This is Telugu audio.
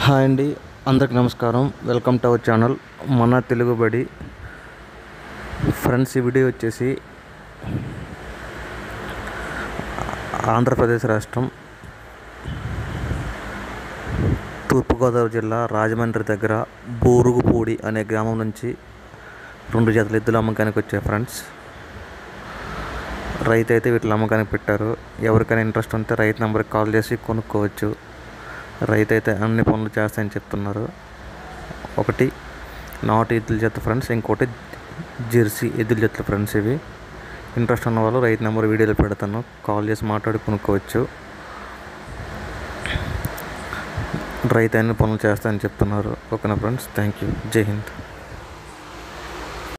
హాయ్ అండి అందరికి నమస్కారం వెల్కమ్ టు అవర్ ఛానల్ మన తెలుగుబడి ఫ్రెండ్స్ ఈ వీడియో వచ్చేసి ఆంధ్రప్రదేశ్ రాష్ట్రం తూర్పుగోదావరి జిల్లా రాజమండ్రి దగ్గర బూరుగుపూడి అనే గ్రామం నుంచి రెండు జతల ఎద్దులు అమ్మకానికి వచ్చాయి ఫ్రెండ్స్ రైతు అయితే వీటిని అమ్మకానికి పెట్టారు ఎవరికైనా ఇంట్రెస్ట్ ఉంటే రైతు నెంబర్కి కాల్ చేసి కొనుక్కోవచ్చు రైతు అయితే అన్ని పనులు చేస్తాయని చెప్తున్నారు ఒకటి నాటు ఎద్దుల జత ఫ్రెండ్స్ ఇంకోటి జెర్సీ ఎద్దుల జతలు ఫ్రెండ్స్ ఇవి ఇంట్రెస్ట్ ఉన్న వాళ్ళు రైతు నెంబర్ వీడియోలో పెడతాను కాల్ చేసి మాట్లాడి కొనుక్కోవచ్చు రైతు అన్ని పనులు చేస్తాయని చెప్తున్నారు ఓకేనా ఫ్రెండ్స్ థ్యాంక్ యూ జై హింద్